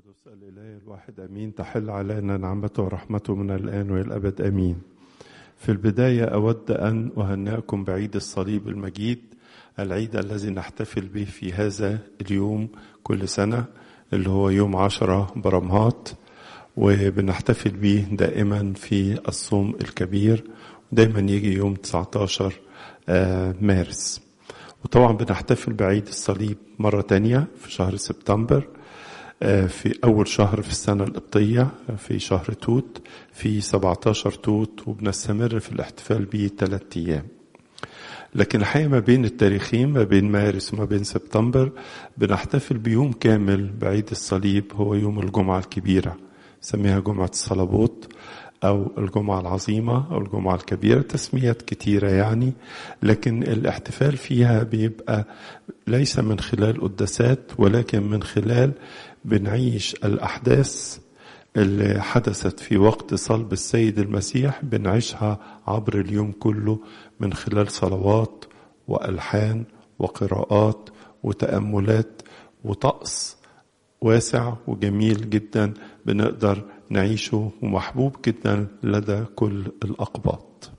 القدس الإله الواحد أمين تحل علينا نعمته ورحمته من الآن وإلى الأبد أمين في البداية أود أن أهنئكم بعيد الصليب المجيد العيد الذي نحتفل به في هذا اليوم كل سنة اللي هو يوم عشرة برمهات وبنحتفل به دائما في الصوم الكبير دايما يجي يوم 19 مارس وطبعا بنحتفل بعيد الصليب مرة تانية في شهر سبتمبر في أول شهر في السنة القبطية في شهر توت في 17 توت وبنستمر في الاحتفال به ثلاثة أيام لكن الحقيقة ما بين التاريخين ما بين مارس وما بين سبتمبر بنحتفل بيوم كامل بعيد الصليب هو يوم الجمعة الكبيرة سميها جمعة الصلبوت أو الجمعة العظيمة أو الجمعة الكبيرة تسميات كتيرة يعني لكن الاحتفال فيها بيبقى ليس من خلال قداسات ولكن من خلال بنعيش الأحداث اللي حدثت في وقت صلب السيد المسيح بنعيشها عبر اليوم كله من خلال صلوات وألحان وقراءات وتأملات وطقس واسع وجميل جدا بنقدر نعيشه ومحبوب جدا لدى كل الأقباط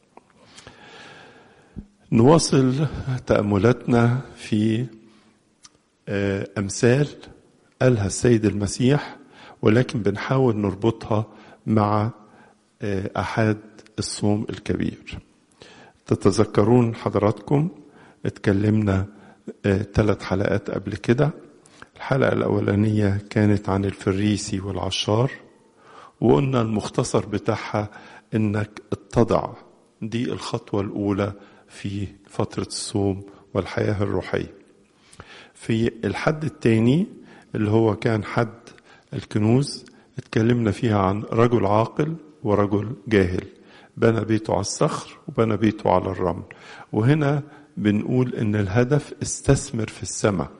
نواصل تأملاتنا في أمثال قالها السيد المسيح ولكن بنحاول نربطها مع أحد الصوم الكبير تتذكرون حضراتكم اتكلمنا ثلاث حلقات قبل كده الحلقة الأولانية كانت عن الفريسي والعشار وقلنا المختصر بتاعها انك اتضع دي الخطوة الأولى في فترة الصوم والحياة الروحية في الحد الثاني اللي هو كان حد الكنوز اتكلمنا فيها عن رجل عاقل ورجل جاهل بنى بيته على الصخر وبنى بيته على الرمل وهنا بنقول ان الهدف استثمر في السماء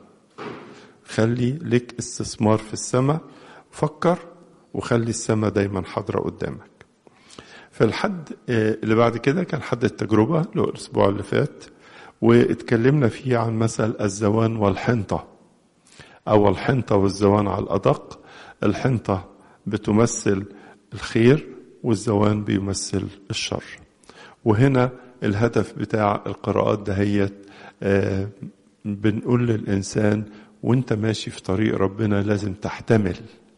خلي لك استثمار في السماء فكر وخلي السماء دايما حاضرة قدامك في الحد اللي بعد كده كان حد التجربة اللي هو الأسبوع اللي فات واتكلمنا فيه عن مثل الزوان والحنطة أو الحنطة والزوان على الأدق الحنطة بتمثل الخير والزوان بيمثل الشر وهنا الهدف بتاع القراءات دهيت آه بنقول للإنسان وانت ماشي في طريق ربنا لازم تحتمل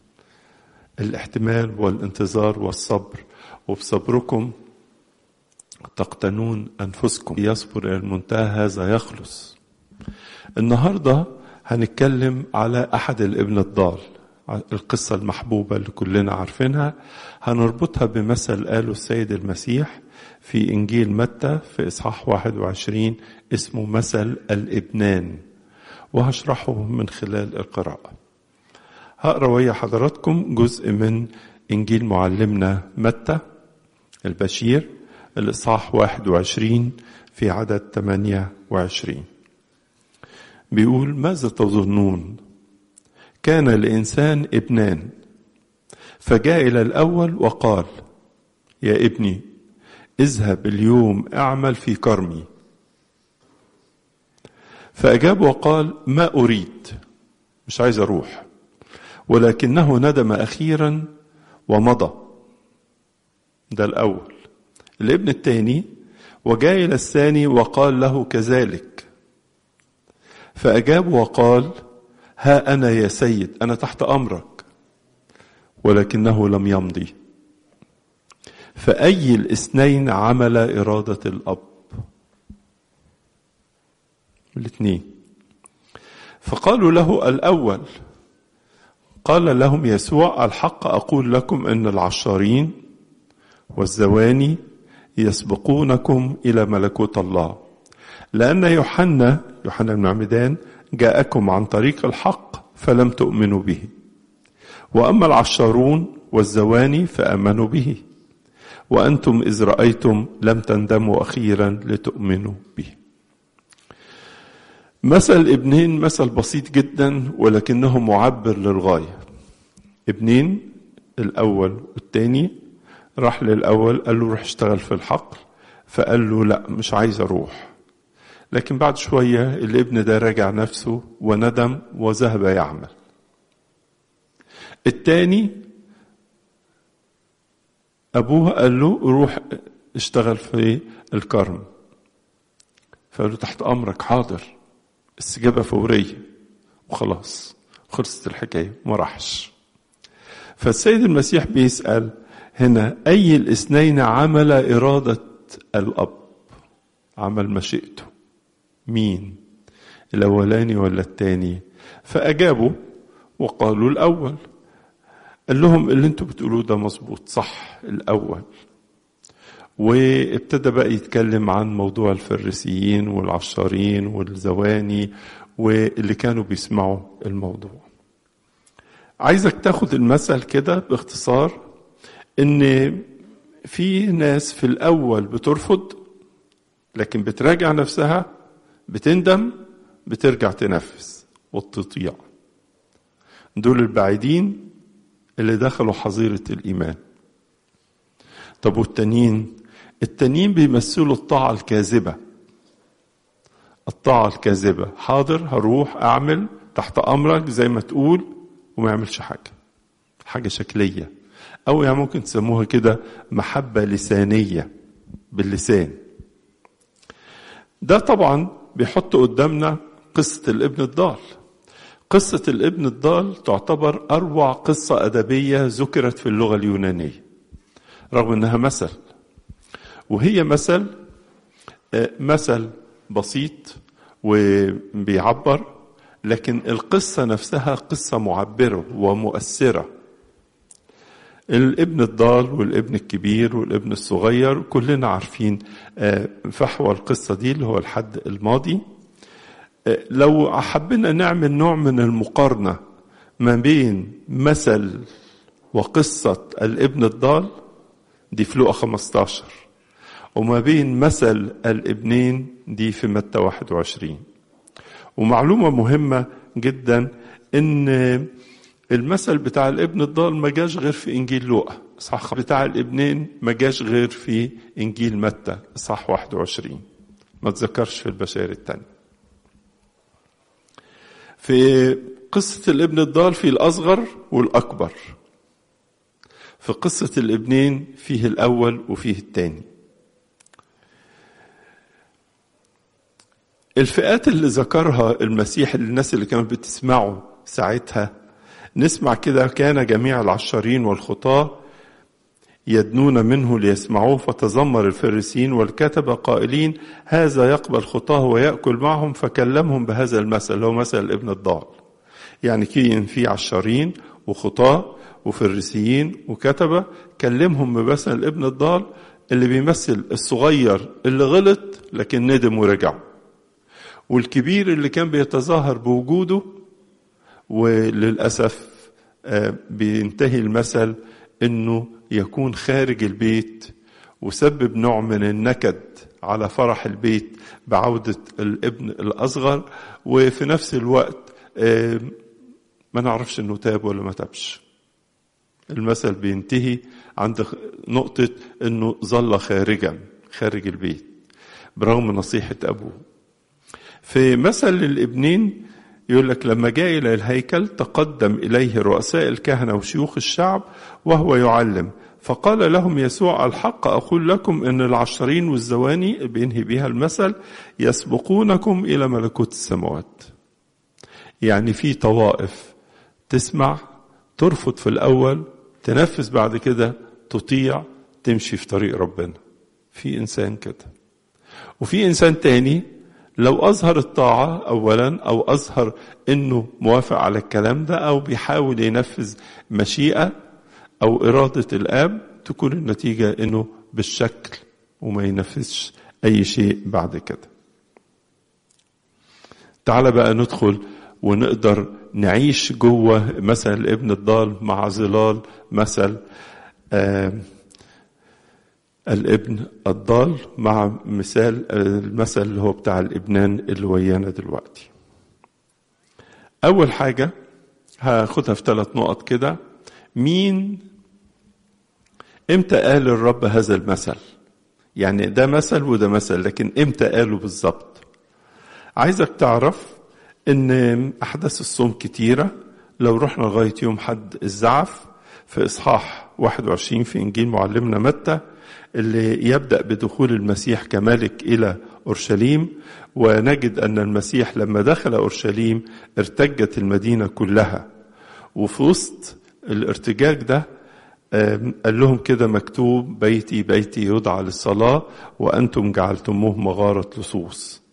الاحتمال والانتظار والصبر وبصبركم تقتنون انفسكم يصبر الى المنتهى هذا يخلص النهارده هنتكلم على احد الابن الضال القصة المحبوبة اللي كلنا عارفينها هنربطها بمثل قاله السيد المسيح في إنجيل متى في إصحاح 21 اسمه مثل الإبنان وهشرحه من خلال القراءة هقرا ويا حضراتكم جزء من انجيل معلمنا متى البشير الاصحاح 21 في عدد 28 بيقول ماذا تظنون كان الانسان ابنان فجاء الى الاول وقال يا ابني اذهب اليوم اعمل في كرمي فاجاب وقال ما اريد مش عايز اروح ولكنه ندم أخيرا ومضى ده الأول الابن الثاني وجاء إلى الثاني وقال له كذلك فأجاب وقال ها أنا يا سيد أنا تحت أمرك ولكنه لم يمضي فأي الاثنين عمل إرادة الأب الاثنين فقالوا له الأول قال لهم يسوع الحق أقول لكم أن العشارين والزواني يسبقونكم إلى ملكوت الله لأن يوحنا يوحنا بن عمدان جاءكم عن طريق الحق فلم تؤمنوا به وأما العشارون والزواني فآمنوا به وأنتم إذ رأيتم لم تندموا أخيرا لتؤمنوا به مثل ابنين مثل بسيط جدا ولكنه معبر للغاية ابنين الأول والتاني راح للأول قال له روح اشتغل في الحقل فقال له لا مش عايز أروح لكن بعد شوية الابن ده راجع نفسه وندم وذهب يعمل التاني ابوه قال له روح اشتغل في الكرم فقال له تحت امرك حاضر استجابه فوريه وخلاص خلصت الحكايه ما راحش فالسيد المسيح بيسال هنا اي الاثنين عمل اراده الاب عمل مشيئته مين الاولاني ولا التاني فاجابوا وقالوا الاول قال لهم اللي انتوا بتقولوه ده مظبوط صح الاول وابتدى بقى يتكلم عن موضوع الفريسيين والعشارين والزواني واللي كانوا بيسمعوا الموضوع عايزك تاخد المثل كده باختصار ان في ناس في الاول بترفض لكن بتراجع نفسها بتندم بترجع تنفذ وتطيع دول البعيدين اللي دخلوا حظيرة الإيمان طب والتانيين التانيين بيمثلوا الطاعة الكاذبة الطاعة الكاذبة حاضر هروح أعمل تحت أمرك زي ما تقول وما يعملش حاجة حاجة شكلية أو يعني ممكن تسموها كده محبة لسانية باللسان ده طبعا بيحط قدامنا قصة الابن الضال قصة الابن الضال تعتبر أروع قصة أدبية ذكرت في اللغة اليونانية رغم أنها مثل وهي مثل مثل بسيط وبيعبر لكن القصة نفسها قصة معبرة ومؤثرة الابن الضال والابن الكبير والابن الصغير كلنا عارفين فحوى القصة دي اللي هو الحد الماضي لو حبينا نعمل نوع من المقارنة ما بين مثل وقصة الابن الضال دي في لقا 15 وما بين مثل الابنين دي في متى 21 ومعلومة مهمة جدا ان المثل بتاع الابن الضال ما جاش غير في انجيل لوقا صح بتاع الابنين ما جاش غير في انجيل متى صح 21 ما تذكرش في البشائر الثانيه في قصة الابن الضال في الأصغر والأكبر في قصة الابنين فيه الأول وفيه الثاني الفئات اللي ذكرها المسيح للناس اللي كانت بتسمعه ساعتها نسمع كده كان جميع العشارين والخطاة يدنون منه ليسمعوه فتذمر الفريسيين والكتبة قائلين هذا يقبل خطاه ويأكل معهم فكلمهم بهذا المثل اللي هو مثل الابن الضال يعني كين في عشارين وخطاة وفريسيين وكتبة كلمهم بمثل الابن الضال اللي بيمثل الصغير اللي غلط لكن ندم ورجع والكبير اللي كان بيتظاهر بوجوده وللأسف بينتهي المثل انه يكون خارج البيت وسبب نوع من النكد على فرح البيت بعودة الابن الأصغر وفي نفس الوقت ما نعرفش انه تاب ولا ما تابش المثل بينتهي عند نقطة انه ظل خارجا خارج البيت برغم نصيحة ابوه في مثل الابنين يقول لك لما جاء إلى الهيكل تقدم إليه رؤساء الكهنة وشيوخ الشعب وهو يعلم فقال لهم يسوع الحق أقول لكم أن العشرين والزواني بينهي بها المثل يسبقونكم إلى ملكوت السماوات يعني في طوائف تسمع ترفض في الأول تنفذ بعد كده تطيع تمشي في طريق ربنا في إنسان كده وفي إنسان تاني لو أظهر الطاعة أولا أو أظهر أنه موافق على الكلام ده أو بيحاول ينفذ مشيئة أو إرادة الآب تكون النتيجة أنه بالشكل وما ينفذش أي شيء بعد كده تعال بقى ندخل ونقدر نعيش جوه مثل الابن الضال مع ظلال مثل آه الابن الضال مع مثال المثل اللي هو بتاع الابنان اللي ويانا دلوقتي اول حاجه هاخدها في ثلاث نقط كده مين امتى قال الرب هذا المثل يعني ده مثل وده مثل لكن امتى قاله بالظبط عايزك تعرف ان احداث الصوم كتيره لو رحنا لغاية يوم حد الزعف في إصحاح 21 في إنجيل معلمنا متى اللي يبدأ بدخول المسيح كملك إلى أورشليم ونجد أن المسيح لما دخل أورشليم ارتجت المدينة كلها وفي وسط الارتجاج ده قال لهم كده مكتوب بيتي بيتي يدعى للصلاة وأنتم جعلتموه مغارة لصوص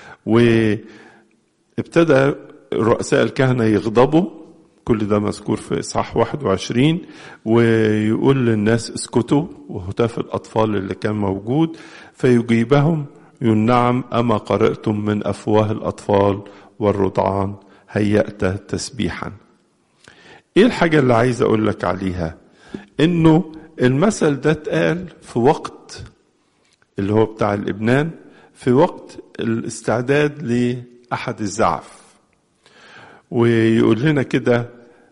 وابتدى رؤساء الكهنة يغضبوا كل ده مذكور في إصحاح 21 ويقول للناس اسكتوا وهتاف الأطفال اللي كان موجود فيجيبهم نعم أما قرأتم من أفواه الأطفال والرضعان هيأت تسبيحا إيه الحاجة اللي عايز أقول لك عليها إنه المثل ده اتقال في وقت اللي هو بتاع الإبنان في وقت الاستعداد لأحد الزعف ويقول لنا كده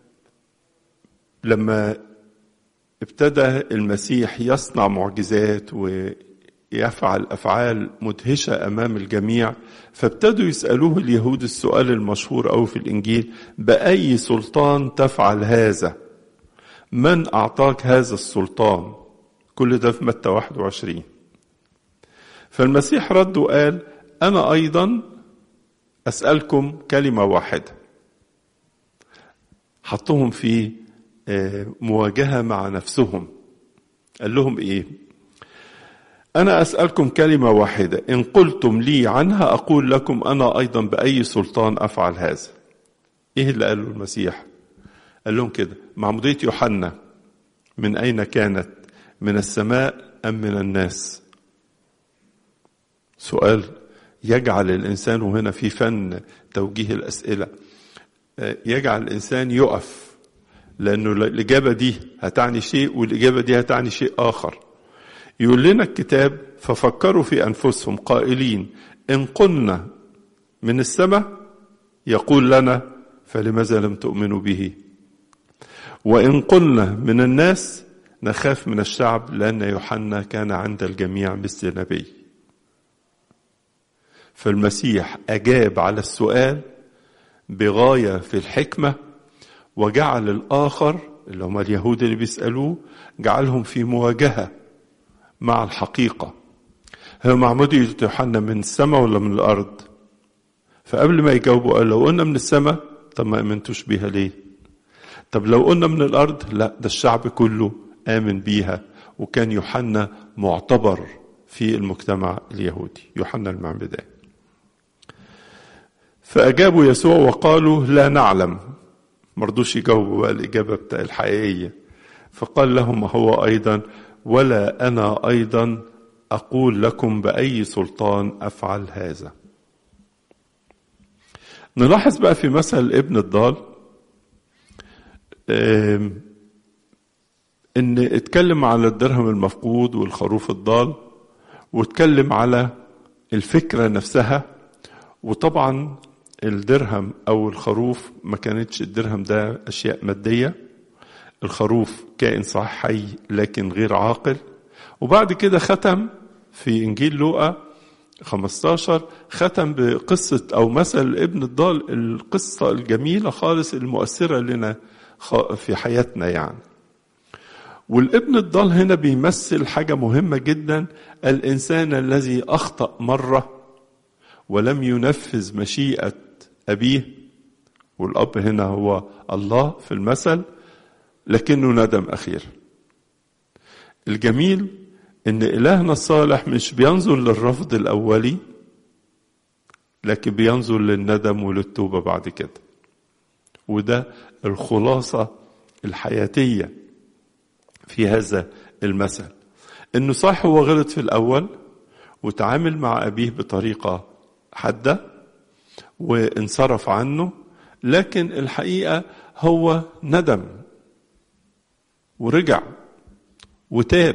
لما ابتدى المسيح يصنع معجزات ويفعل افعال مدهشه امام الجميع فابتدوا يسالوه اليهود السؤال المشهور أوي في الانجيل باي سلطان تفعل هذا من اعطاك هذا السلطان كل ده في متى 21 فالمسيح رد وقال انا ايضا اسالكم كلمه واحده حطهم في مواجهة مع نفسهم قال لهم ايه انا اسألكم كلمة واحدة ان قلتم لي عنها اقول لكم انا ايضا باي سلطان افعل هذا ايه اللي قاله المسيح قال لهم كده معمودية يوحنا من اين كانت من السماء ام من الناس سؤال يجعل الانسان وهنا في فن توجيه الاسئله يجعل الإنسان يقف لأنه الإجابة دي هتعني شيء والإجابة دي هتعني شيء آخر يقول لنا الكتاب ففكروا في أنفسهم قائلين إن قلنا من السماء يقول لنا فلماذا لم تؤمنوا به وإن قلنا من الناس نخاف من الشعب لأن يوحنا كان عند الجميع مثل نبي فالمسيح أجاب على السؤال بغاية في الحكمة وجعل الآخر اللي هم اليهود اللي بيسألوه جعلهم في مواجهة مع الحقيقة هي معمودية يوحنا من السماء ولا من الأرض فقبل ما يجاوبوا قال لو قلنا من السماء طب ما امنتوش بيها ليه طب لو قلنا من الأرض لا ده الشعب كله آمن بيها وكان يوحنا معتبر في المجتمع اليهودي يوحنا المعمدان فأجابوا يسوع وقالوا لا نعلم مرضوش يجاوبوا بقى الإجابة بتاع الحقيقية فقال لهم هو أيضا ولا أنا أيضا أقول لكم بأي سلطان أفعل هذا نلاحظ بقى في مثل ابن الضال ان اتكلم على الدرهم المفقود والخروف الضال واتكلم على الفكرة نفسها وطبعا الدرهم او الخروف ما كانتش الدرهم ده اشياء ماديه الخروف كائن صح حي لكن غير عاقل وبعد كده ختم في انجيل لوقا 15 ختم بقصة أو مثل ابن الضال القصة الجميلة خالص المؤثرة لنا في حياتنا يعني والابن الضال هنا بيمثل حاجة مهمة جدا الإنسان الذي أخطأ مرة ولم ينفذ مشيئة أبيه والأب هنا هو الله في المثل لكنه ندم أخير الجميل إن إلهنا الصالح مش بينظر للرفض الأولي لكن بينظر للندم وللتوبة بعد كده وده الخلاصة الحياتية في هذا المثل إنه صح هو غلط في الأول وتعامل مع أبيه بطريقة حادة وانصرف عنه لكن الحقيقة هو ندم ورجع وتاب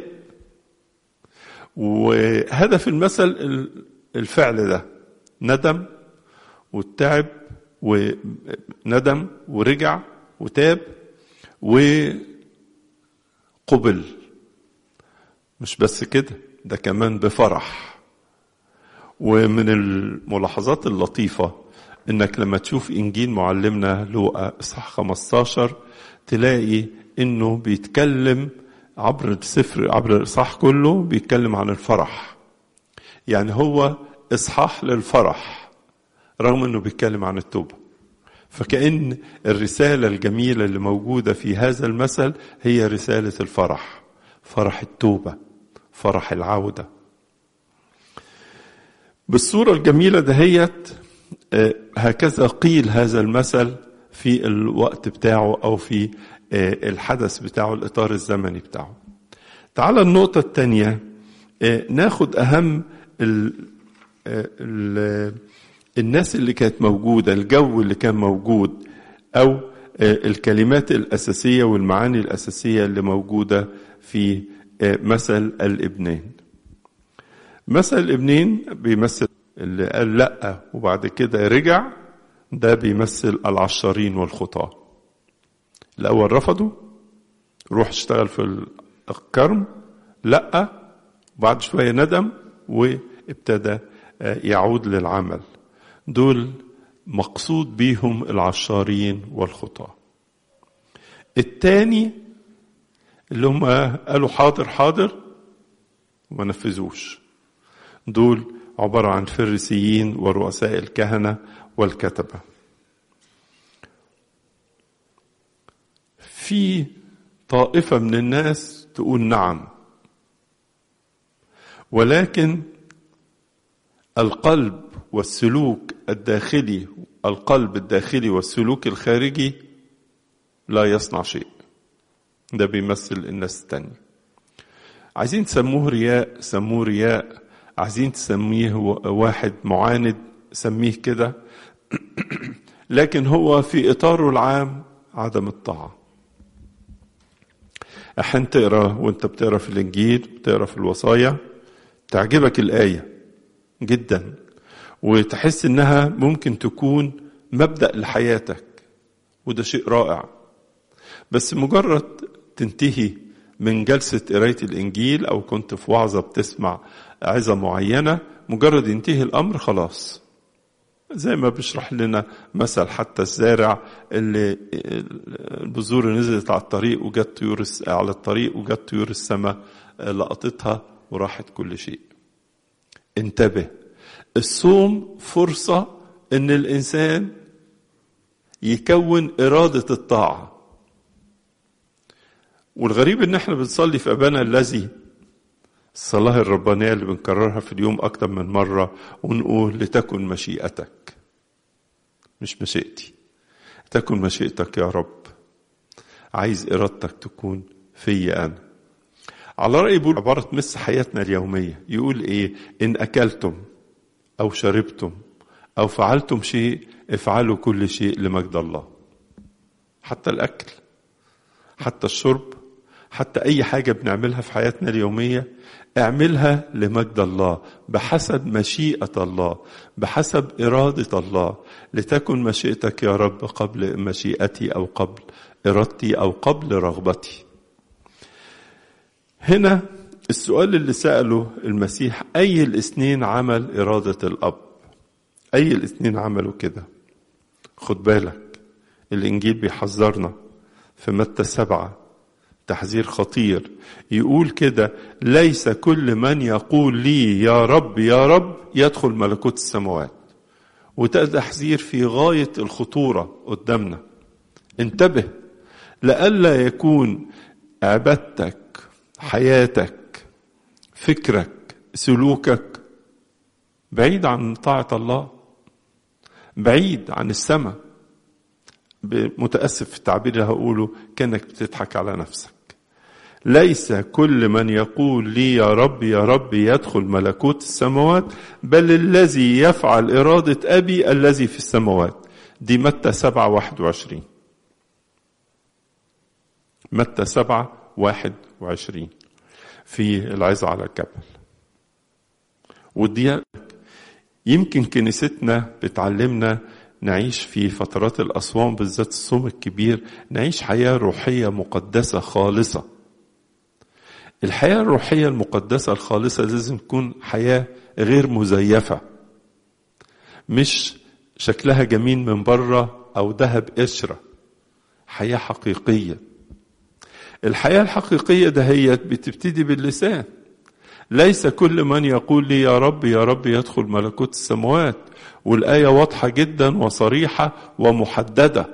وهدف المثل الفعل ده ندم والتعب وندم ورجع وتاب وقبل مش بس كده ده كمان بفرح ومن الملاحظات اللطيفة انك لما تشوف انجيل معلمنا لوقا اصحاح 15 تلاقي انه بيتكلم عبر السفر عبر الاصحاح كله بيتكلم عن الفرح يعني هو اصحاح للفرح رغم انه بيتكلم عن التوبه فكأن الرسالة الجميلة اللي موجودة في هذا المثل هي رسالة الفرح فرح التوبة فرح العودة بالصورة الجميلة دهيت هكذا قيل هذا المثل في الوقت بتاعه أو في الحدث بتاعه الإطار الزمني بتاعه تعال النقطة الثانية ناخد أهم ال ال الناس اللي كانت موجودة الجو اللي كان موجود أو الكلمات الأساسية والمعاني الأساسية اللي موجودة في مثل الابنين مثل الابنين بيمثل اللي قال لأ وبعد كده رجع ده بيمثل العشارين والخطاة الأول رفضوا روح اشتغل في الكرم لأ بعد شوية ندم وابتدى يعود للعمل دول مقصود بيهم العشارين والخطاة التاني اللي هم قالوا حاضر حاضر وما نفذوش دول عبارة عن فريسيين ورؤساء الكهنة والكتبة في طائفة من الناس تقول نعم ولكن القلب والسلوك الداخلي القلب الداخلي والسلوك الخارجي لا يصنع شيء ده بيمثل الناس التانية عايزين تسموه رياء سموه رياء عايزين تسميه واحد معاند سميه كده لكن هو في إطاره العام عدم الطاعة أحيانا تقرا وأنت بتقرا في الإنجيل بتقرا في الوصايا تعجبك الآية جدا وتحس إنها ممكن تكون مبدأ لحياتك وده شيء رائع بس مجرد تنتهي من جلسة قراية الإنجيل أو كنت في وعظة بتسمع عظة معينة مجرد ينتهي الأمر خلاص زي ما بيشرح لنا مثل حتى الزارع اللي البذور نزلت على الطريق وجت طيور على الطريق وجت طيور السماء لقطتها وراحت كل شيء انتبه الصوم فرصة ان الانسان يكون إرادة الطاعة والغريب ان احنا بنصلي في ابانا الذي الصلاة الربانية اللي بنكررها في اليوم أكتر من مرة ونقول لتكن مشيئتك مش مشيئتي تكن مشيئتك يا رب عايز إرادتك تكون في أنا على رأي بيقول عبارة تمس حياتنا اليومية يقول إيه إن أكلتم أو شربتم أو فعلتم شيء افعلوا كل شيء لمجد الله حتى الأكل حتى الشرب حتى أي حاجة بنعملها في حياتنا اليومية اعملها لمجد الله بحسب مشيئة الله بحسب إرادة الله لتكن مشيئتك يا رب قبل مشيئتي أو قبل إرادتي أو قبل رغبتي هنا السؤال اللي سأله المسيح أي الاثنين عمل إرادة الأب أي الاثنين عملوا كده خد بالك الإنجيل بيحذرنا في متى سبعة تحذير خطير يقول كده ليس كل من يقول لي يا رب يا رب يدخل ملكوت السماوات وده تحذير في غاية الخطورة قدامنا انتبه لئلا يكون عبادتك حياتك فكرك سلوكك بعيد عن طاعة الله بعيد عن السماء متأسف في التعبير اللي هقوله كأنك بتضحك على نفسك ليس كل من يقول لي يا رب يا رب يدخل ملكوت السماوات بل الذي يفعل إرادة أبي الذي في السماوات دي متى سبعة واحد وعشرين متى سبعة واحد وعشرين في العظة على الجبل ودي يمكن كنيستنا بتعلمنا نعيش في فترات الأصوام بالذات الصوم الكبير نعيش حياة روحية مقدسة خالصة الحياة الروحية المقدسة الخالصة لازم تكون حياة غير مزيفة مش شكلها جميل من بره او ذهب قشره حياه حقيقيه الحياه الحقيقيه دهيت بتبتدي باللسان ليس كل من يقول لي يا رب يا رب يدخل ملكوت السماوات والايه واضحه جدا وصريحه ومحدده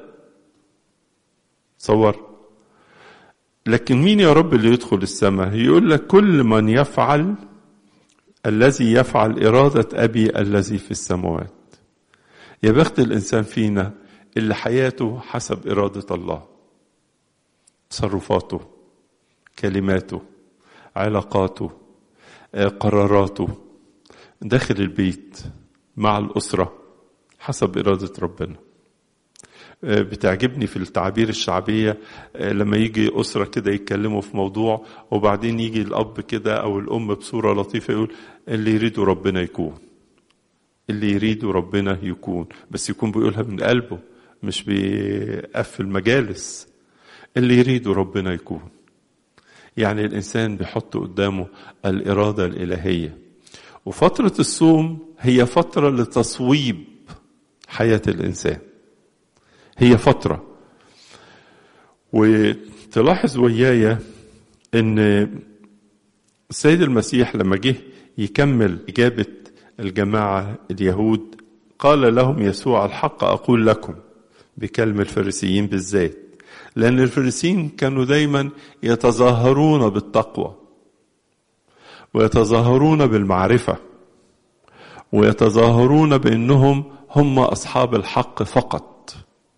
صور لكن مين يا رب اللي يدخل السماء يقول لك كل من يفعل الذي يفعل إرادة أبي الذي في السماوات يا بخت الإنسان فينا اللي حياته حسب إرادة الله تصرفاته كلماته علاقاته قراراته داخل البيت مع الأسرة حسب إرادة ربنا بتعجبني في التعابير الشعبية لما يجي أسرة كده يتكلموا في موضوع وبعدين يجي الأب كده أو الأم بصورة لطيفة يقول اللي يريده ربنا يكون اللي يريده ربنا يكون بس يكون بيقولها من قلبه مش بيقفل مجالس اللي يريده ربنا يكون يعني الإنسان بيحط قدامه الإرادة الإلهية وفترة الصوم هي فترة لتصويب حياة الإنسان هي فترة وتلاحظ ويايا ان السيد المسيح لما جه يكمل إجابة الجماعة اليهود قال لهم يسوع الحق أقول لكم بكلم الفريسيين بالذات لأن الفريسيين كانوا دايما يتظاهرون بالتقوى ويتظاهرون بالمعرفة ويتظاهرون بأنهم هم أصحاب الحق فقط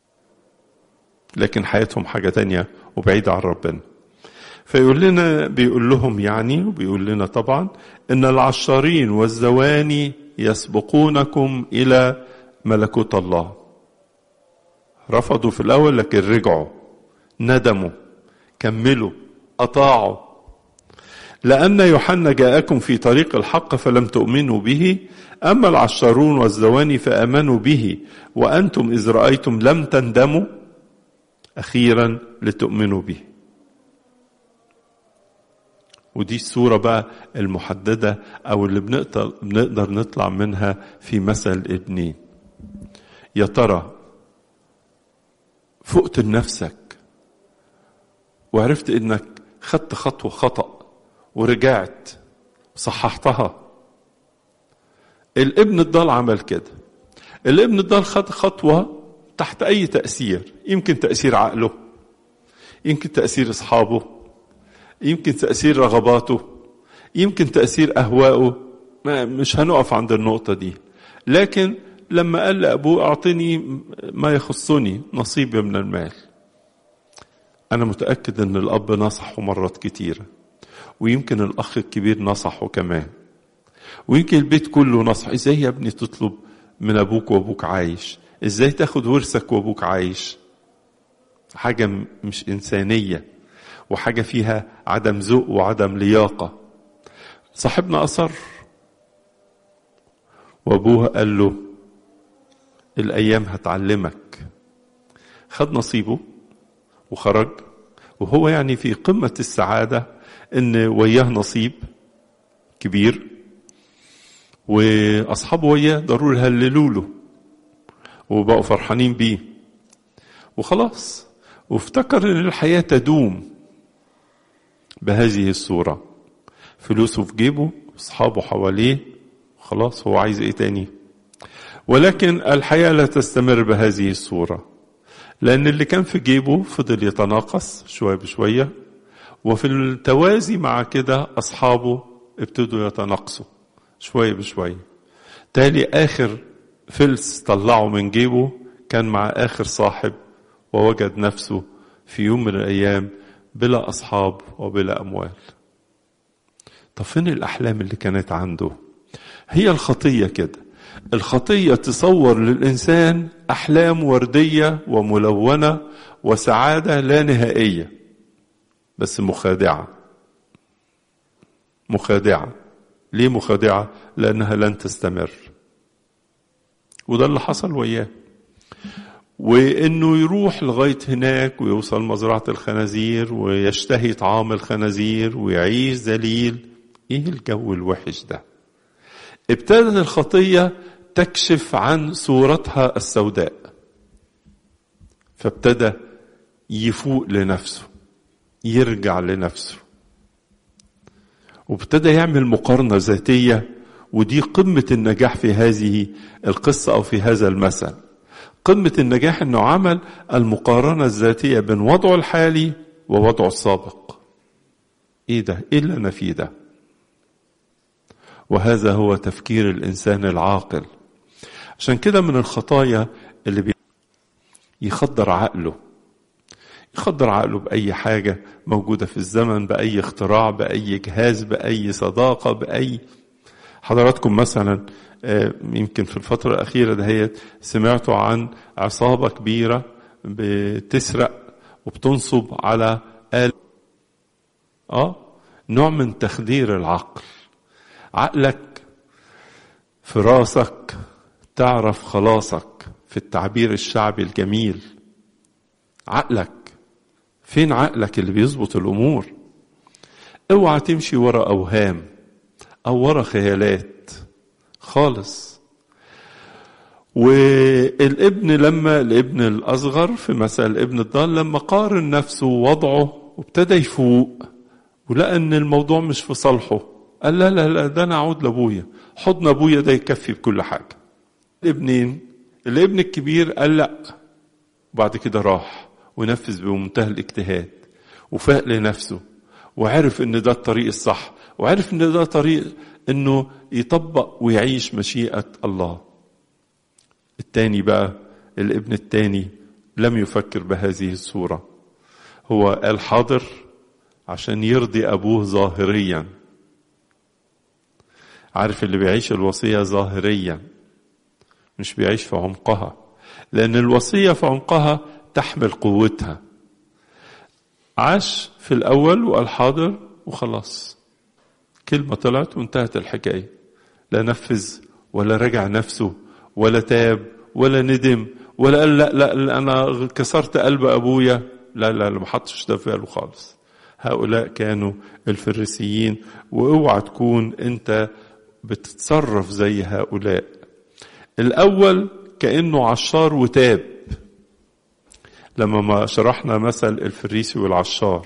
لكن حياتهم حاجة تانية وبعيدة عن ربنا فيقول لنا بيقول لهم يعني وبيقول لنا طبعا ان العشارين والزواني يسبقونكم الى ملكوت الله رفضوا في الاول لكن رجعوا ندموا كملوا اطاعوا لان يوحنا جاءكم في طريق الحق فلم تؤمنوا به اما العشارون والزواني فامنوا به وانتم اذ رايتم لم تندموا اخيرا لتؤمنوا به ودي الصورة بقى المحددة أو اللي بنقدر, بنقدر نطلع منها في مثل ابنين يا ترى فقت لنفسك وعرفت انك خدت خطوة خطأ ورجعت صححتها الابن الضال عمل كده الابن الضال خد خطوة تحت أي تأثير يمكن تأثير عقله يمكن تأثير أصحابه يمكن تأثير رغباته يمكن تأثير أهوائه ما مش هنقف عند النقطة دي لكن لما قال لأبوه أعطني ما يخصني نصيبي من المال أنا متأكد أن الأب نصحه مرات كتيرة ويمكن الأخ الكبير نصحه كمان ويمكن البيت كله نصح إزاي يا ابني تطلب من أبوك وأبوك عايش إزاي تاخد ورثك وأبوك عايش حاجة مش إنسانية وحاجة فيها عدم ذوق وعدم لياقة صاحبنا أصر وأبوه قال له الأيام هتعلمك خد نصيبه وخرج وهو يعني في قمة السعادة إن وياه نصيب كبير وأصحابه وياه ضروري هللوا له وبقوا فرحانين بيه وخلاص وافتكر ان الحياة تدوم بهذه الصورة فلوسه في جيبه اصحابه حواليه خلاص هو عايز ايه تاني ولكن الحياة لا تستمر بهذه الصورة لأن اللي كان في جيبه فضل يتناقص شوية بشوية وفي التوازي مع كده أصحابه ابتدوا يتناقصوا شوية بشوية تالي آخر فلس طلعه من جيبه كان مع آخر صاحب ووجد نفسه في يوم من الأيام بلا أصحاب وبلا أموال طب فين الأحلام اللي كانت عنده هي الخطية كده الخطية تصور للإنسان أحلام وردية وملونة وسعادة لا نهائية بس مخادعة مخادعة ليه مخادعة لأنها لن تستمر وده اللي حصل وياه وانه يروح لغايه هناك ويوصل مزرعه الخنازير ويشتهي طعام الخنازير ويعيش ذليل ايه الجو الوحش ده ابتدت الخطيه تكشف عن صورتها السوداء فابتدى يفوق لنفسه يرجع لنفسه وابتدى يعمل مقارنة ذاتية ودي قمة النجاح في هذه القصة أو في هذا المثل قمة النجاح أنه عمل المقارنة الذاتية بين وضعه الحالي ووضعه السابق إيه ده؟ إيه اللي أنا فيه ده؟ وهذا هو تفكير الإنسان العاقل عشان كده من الخطايا اللي بي يخدر عقله يخدر عقله بأي حاجة موجودة في الزمن بأي اختراع بأي جهاز بأي صداقة بأي حضراتكم مثلا يمكن في الفترة الأخيرة دهيت سمعتوا عن عصابة كبيرة بتسرق وبتنصب على آل اه نوع من تخدير العقل عقلك في راسك تعرف خلاصك في التعبير الشعبي الجميل عقلك فين عقلك اللي بيظبط الامور اوعى تمشي ورا اوهام او ورا خيالات خالص والابن لما الابن الاصغر في مثل ابن الضال لما قارن نفسه ووضعه وابتدى يفوق ولقى ان الموضوع مش في صالحه قال لا لا لا ده انا اعود لابويا حضن ابويا ده يكفي بكل حاجه الابنين الابن الكبير قال لا وبعد كده راح ونفذ بمنتهى الاجتهاد وفاق لنفسه وعرف ان ده الطريق الصح وعرف ان ده طريق انه يطبق ويعيش مشيئة الله التاني بقى الابن التاني لم يفكر بهذه الصورة هو قال حاضر عشان يرضي ابوه ظاهريا عارف اللي بيعيش الوصية ظاهريا مش بيعيش في عمقها لأن الوصية في عمقها تحمل قوتها عاش في الأول وقال حاضر وخلاص كلمة طلعت وانتهت الحكاية لا نفذ ولا رجع نفسه ولا تاب ولا ندم ولا قال لا لا, لا أنا كسرت قلب أبويا لا لا ما حطش ده في باله خالص هؤلاء كانوا الفريسيين واوعى تكون انت بتتصرف زي هؤلاء الأول كأنه عشار وتاب لما ما شرحنا مثل الفريسي والعشار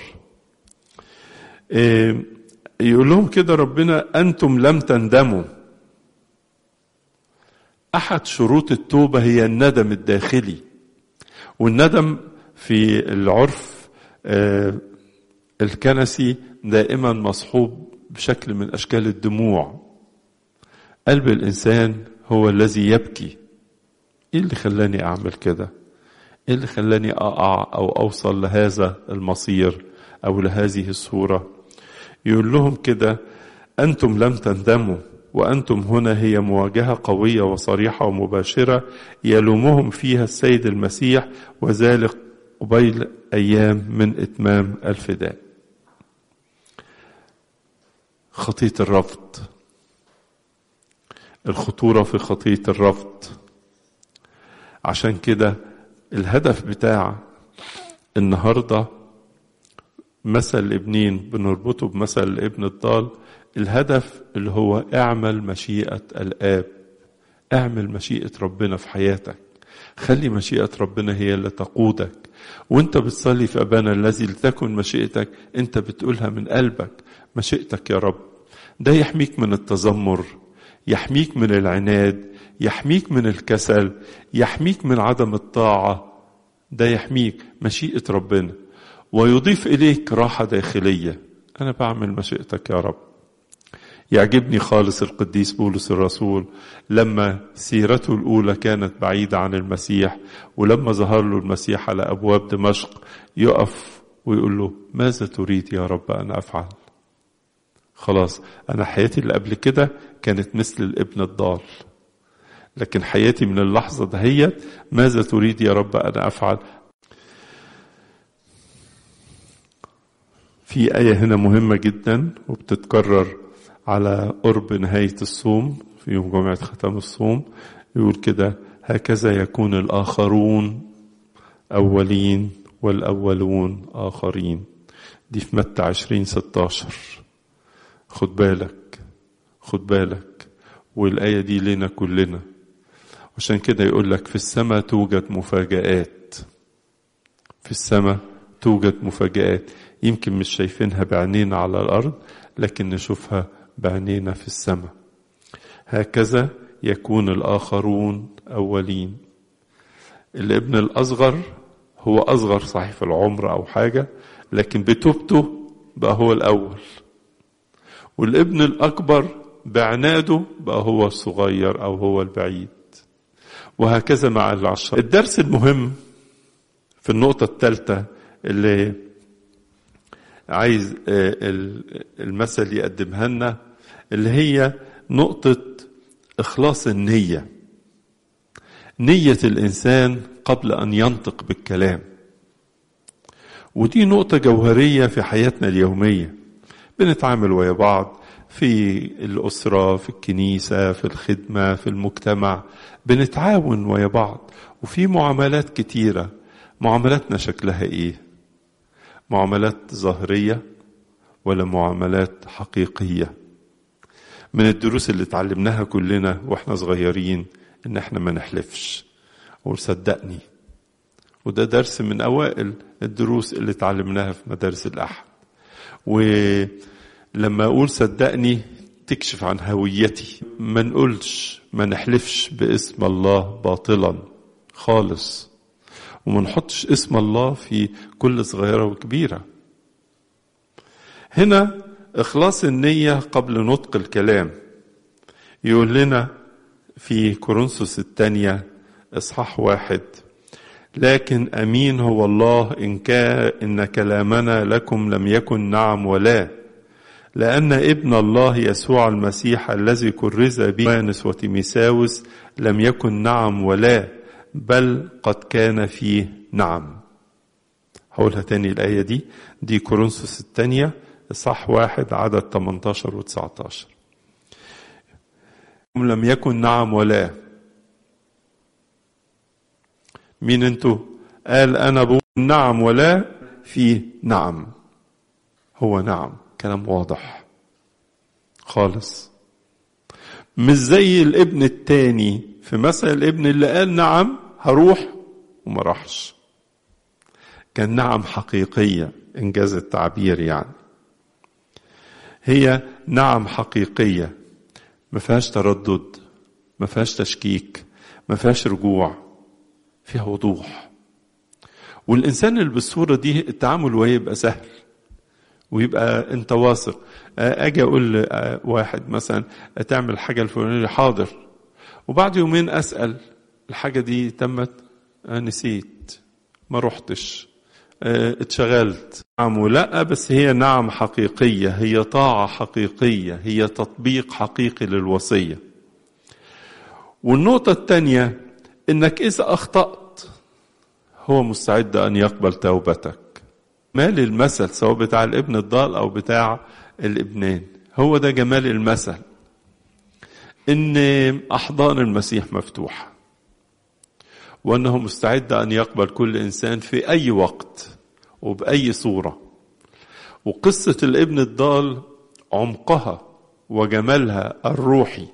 إيه يقول لهم كده ربنا أنتم لم تندموا أحد شروط التوبة هي الندم الداخلي والندم في العرف آه الكنسي دائما مصحوب بشكل من أشكال الدموع قلب الإنسان هو الذي يبكي ايه اللي خلاني اعمل كده ايه اللي خلاني اقع او اوصل لهذا المصير او لهذه الصورة يقول لهم كده انتم لم تندموا وانتم هنا هي مواجهة قوية وصريحة ومباشرة يلومهم فيها السيد المسيح وذلك قبيل ايام من اتمام الفداء خطية الرفض الخطورة في خطية الرفض عشان كده الهدف بتاع النهاردة مثل الابنين بنربطه بمثل ابن الضال الهدف اللي هو اعمل مشيئة الآب اعمل مشيئة ربنا في حياتك خلي مشيئة ربنا هي اللي تقودك وانت بتصلي في أبانا الذي لتكن مشيئتك انت بتقولها من قلبك مشيئتك يا رب ده يحميك من التذمر يحميك من العناد يحميك من الكسل يحميك من عدم الطاعة ده يحميك مشيئة ربنا ويضيف إليك راحة داخلية أنا بعمل مشيئتك يا رب يعجبني خالص القديس بولس الرسول لما سيرته الأولى كانت بعيدة عن المسيح ولما ظهر له المسيح على أبواب دمشق يقف ويقول له ماذا تريد يا رب أن أفعل خلاص أنا حياتي اللي قبل كده كانت مثل الابن الضال لكن حياتي من اللحظة دهيت ماذا تريد يا رب أن أفعل في آية هنا مهمة جدا وبتتكرر على قرب نهاية الصوم في يوم جمعة ختام الصوم يقول كده هكذا يكون الآخرون أولين والأولون آخرين دي في متى عشرين ستاشر خد بالك خد بالك والآية دي لنا كلنا عشان كده يقول لك في السماء توجد مفاجآت في السماء توجد مفاجآت يمكن مش شايفينها بعينينا على الأرض لكن نشوفها بعينينا في السماء هكذا يكون الآخرون أولين الابن الأصغر هو أصغر صحيح في العمر أو حاجة لكن بتوبته بقى هو الأول والابن الأكبر بعناده بقى هو الصغير أو هو البعيد وهكذا مع العشرة الدرس المهم في النقطة الثالثة اللي عايز المثل يقدمها لنا اللي هي نقطة إخلاص النية نية الإنسان قبل أن ينطق بالكلام ودي نقطة جوهرية في حياتنا اليومية بنتعامل ويا بعض في الأسرة في الكنيسة في الخدمة في المجتمع بنتعاون ويا بعض وفي معاملات كتيرة معاملاتنا شكلها إيه معاملات ظاهرية ولا معاملات حقيقية من الدروس اللي اتعلمناها كلنا واحنا صغيرين ان احنا ما نحلفش وصدقني وده درس من اوائل الدروس اللي اتعلمناها في مدارس الاحد ولما اقول صدقني تكشف عن هويتي ما نقولش ما نحلفش باسم الله باطلا خالص وما نحطش اسم الله في كل صغيرة وكبيرة هنا إخلاص النية قبل نطق الكلام يقول لنا في كورنثوس الثانية إصحاح واحد لكن أمين هو الله إن كان إن كلامنا لكم لم يكن نعم ولا لأن ابن الله يسوع المسيح الذي كرز بيانس وتيميساوس لم يكن نعم ولا بل قد كان فيه نعم هقولها تاني الآية دي دي كورنثوس الثانية صح واحد عدد 18 و 19 لم يكن نعم ولا مين انتوا قال انا بقول نعم ولا في نعم هو نعم كلام واضح خالص مش زي الابن التاني في مثل الابن اللي قال نعم هروح وما راحش كان نعم حقيقية إنجاز التعبير يعني هي نعم حقيقية ما فيهاش تردد ما فيهاش تشكيك ما فيهاش رجوع فيها وضوح والإنسان اللي بالصورة دي التعامل وياه يبقى سهل ويبقى أنت واثق أجي أقول واحد مثلا تعمل حاجة الفلانية حاضر وبعد يومين أسأل الحاجة دي تمت نسيت ما رحتش اتشغلت نعم ولا بس هي نعم حقيقية هي طاعة حقيقية هي تطبيق حقيقي للوصية والنقطة الثانية انك اذا اخطأت هو مستعد ان يقبل توبتك مال المثل سواء بتاع الابن الضال او بتاع الابنين هو ده جمال المثل ان احضان المسيح مفتوحه وانه مستعد ان يقبل كل انسان في اي وقت وباي صوره وقصه الابن الضال عمقها وجمالها الروحي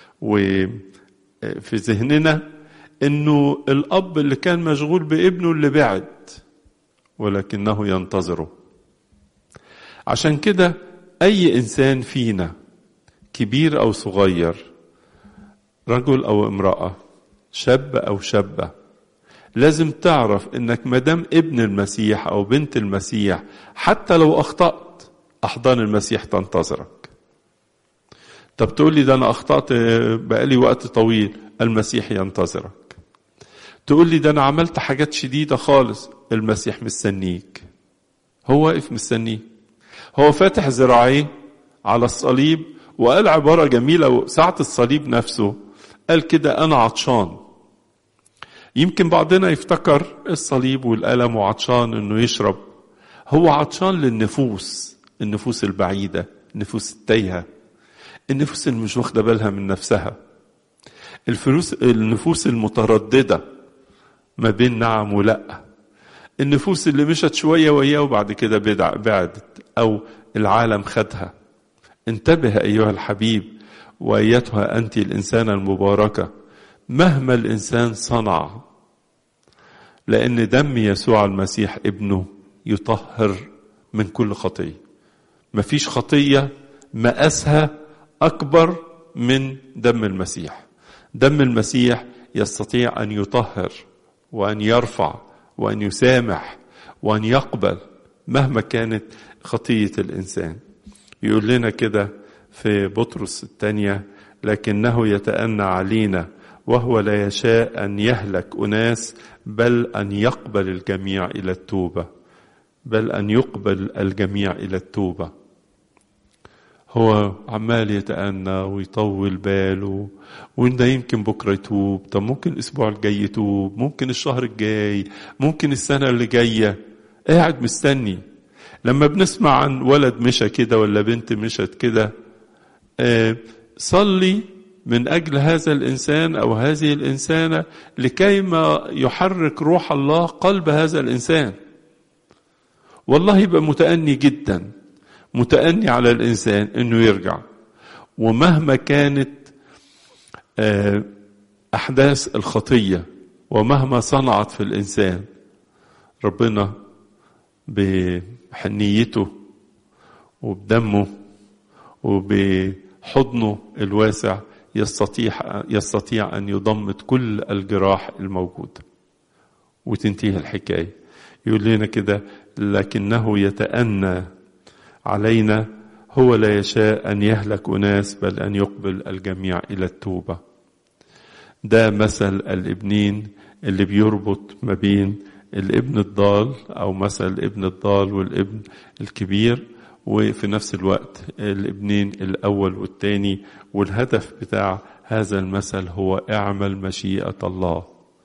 وفي ذهننا انه الاب اللي كان مشغول بابنه اللي بعد ولكنه ينتظره عشان كده اي انسان فينا كبير او صغير رجل او امراه شاب او شابه لازم تعرف انك مدام ابن المسيح او بنت المسيح حتى لو اخطات احضان المسيح تنتظرك طب تقول لي ده انا اخطات بقالي وقت طويل المسيح ينتظرك تقول لي ده انا عملت حاجات شديده خالص المسيح مستنيك هو واقف مستنيك هو فاتح ذراعيه على الصليب وقال عباره جميله ساعه الصليب نفسه قال كده انا عطشان يمكن بعضنا يفتكر الصليب والألم وعطشان انه يشرب هو عطشان للنفوس النفوس البعيدة النفوس التايهة النفوس اللي مش واخدة بالها من نفسها الفلوس النفوس المترددة ما بين نعم ولا النفوس اللي مشت شوية وياه وبعد كده بعدت أو العالم خدها انتبه أيها الحبيب وأيتها أنت الإنسانة المباركة مهما الإنسان صنع لأن دم يسوع المسيح ابنه يطهر من كل خطية مفيش خطية مقاسها أكبر من دم المسيح دم المسيح يستطيع أن يطهر وأن يرفع وأن يسامح وأن يقبل مهما كانت خطية الإنسان يقول لنا كده في بطرس الثانية لكنه يتأنى علينا وهو لا يشاء أن يهلك أناس بل أن يقبل الجميع إلى التوبة بل أن يقبل الجميع إلى التوبة هو عمال يتأنى ويطول باله وإن ده يمكن بكرة يتوب طب ممكن الأسبوع الجاي يتوب ممكن الشهر الجاي ممكن السنة اللي جاية قاعد مستني لما بنسمع عن ولد مشى كده ولا بنت مشت كده آه صلي من أجل هذا الإنسان أو هذه الإنسانة لكي ما يحرك روح الله قلب هذا الإنسان والله يبقى متأني جدا متأني على الإنسان أنه يرجع ومهما كانت أحداث الخطية ومهما صنعت في الإنسان ربنا بحنيته وبدمه وبحضنه الواسع يستطيع يستطيع أن يضمد كل الجراح الموجودة وتنتهي الحكاية يقول لنا كده لكنه يتأنى علينا هو لا يشاء أن يهلك أناس بل أن يقبل الجميع إلى التوبة ده مثل الابنين اللي بيربط ما بين الابن الضال أو مثل الابن الضال والابن الكبير وفي نفس الوقت الابنين الأول والتاني والهدف بتاع هذا المثل هو اعمل مشيئة الله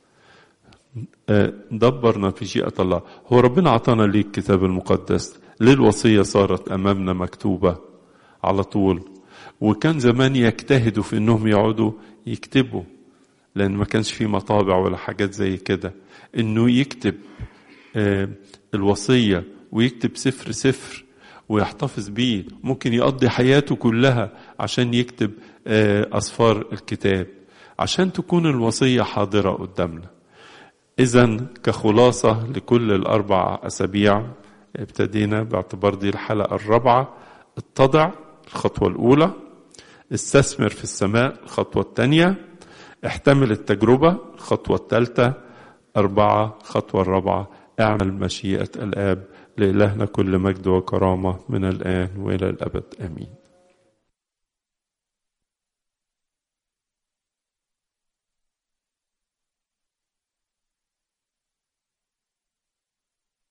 دبرنا في مشيئة الله هو ربنا عطانا ليه الكتاب المقدس ليه الوصية صارت أمامنا مكتوبة على طول وكان زمان يجتهدوا في انهم يقعدوا يكتبوا لان ما كانش في مطابع ولا حاجات زي كده انه يكتب الوصية ويكتب سفر سفر ويحتفظ بيه ممكن يقضي حياته كلها عشان يكتب أصفار الكتاب عشان تكون الوصية حاضرة قدامنا إذا كخلاصة لكل الأربع أسابيع ابتدينا باعتبار دي الحلقة الرابعة اتضع الخطوة الأولى استثمر في السماء الخطوة الثانية احتمل التجربة الخطوة الثالثة أربعة الخطوة الرابعة اعمل مشيئة الآب لإلهنا كل مجد وكرامة من الآن وإلى الأبد آمين